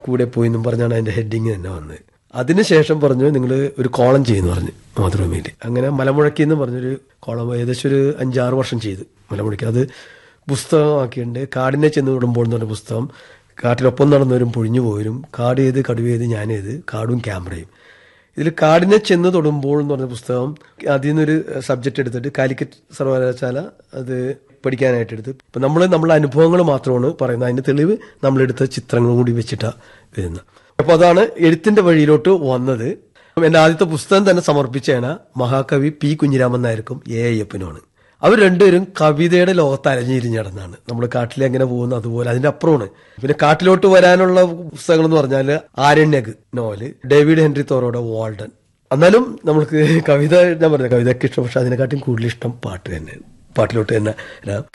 കൂടെ പോയി എന്നും പറഞ്ഞാണ് അതിന്റെ ഹെഡിങ് തന്നെ വന്നത് അതിനുശേഷം പറഞ്ഞു നിങ്ങൾ ഒരു കോളം ചെയ്യുന്നു പറഞ്ഞു മാതൃഭൂമിയിൽ അങ്ങനെ മലമുഴക്കി എന്ന് പറഞ്ഞൊരു കോളം ഏകദേശം ഒരു അഞ്ചാറ് വർഷം ചെയ്തു മലമുഴക്കി അത് പുസ്തകമാക്കിയിട്ടുണ്ട് കാടിനെ ചെന്ന് വിടുമ്പോൾ എന്ന് പറഞ്ഞ പുസ്തകം കാട്ടിലൊപ്പം നടന്നവരും പൊഴിഞ്ഞു പോയവരും കാട് ഏത് കടുവേത് ഞാനേത് കാടും ക്യാമറയും ഇതിൽ കാടിനെ ചെന്ന് തൊടുമ്പോൾ എന്ന് പറഞ്ഞ പുസ്തകം അതിൽ നിന്നൊരു സബ്ജക്റ്റ് എടുത്തിട്ട് കാലിക്കറ്റ് സർവകലാശാല അത് പഠിക്കാനായിട്ട് എടുത്ത് ഇപ്പൊ നമ്മൾ നമ്മളെ അനുഭവങ്ങൾ മാത്രമാണ് പറയുന്നത് അതിന്റെ തെളിവ് നമ്മളെടുത്ത ചിത്രങ്ങളും കൂടി വെച്ചിട്ടാണ് വരുന്നത് അപ്പൊ അതാണ് എഴുത്തിന്റെ വഴിയിലോട്ട് വന്നത് എന്റെ ആദ്യത്തെ പുസ്തകം തന്നെ സമർപ്പിച്ചതാണ് മഹാകവി പി കുഞ്ഞിരാമൻ നായർക്കും എ അയ്യപ്പനുമാണ് അവർ രണ്ടുപേരും കവിതയുടെ ലോകത്ത് അലഞ്ഞിരിഞ്ഞ് നടന്നാണ് നമ്മൾ കാട്ടിൽ എങ്ങനെ പോകുന്നു അതുപോലെ അതിന്റെ അപ്പുറമാണ് പിന്നെ കാട്ടിലോട്ട് വരാനുള്ള പുസ്തകങ്ങൾ എന്ന് പറഞ്ഞാൽ ആരണ്യക് നോവല് ഡേവിഡ് ഹെൻറി തോറോയുടെ വാൾഡൻ എന്നാലും നമ്മൾക്ക് കവിത ഞാൻ പറഞ്ഞ കവിതയ്ക്ക് ഇഷ്ടം പക്ഷെ അതിനെക്കാട്ടും കൂടുതൽ ഇഷ്ടം പാട്ട് തന്നെയാണ് പാട്ടിലോട്ട് തന്നെ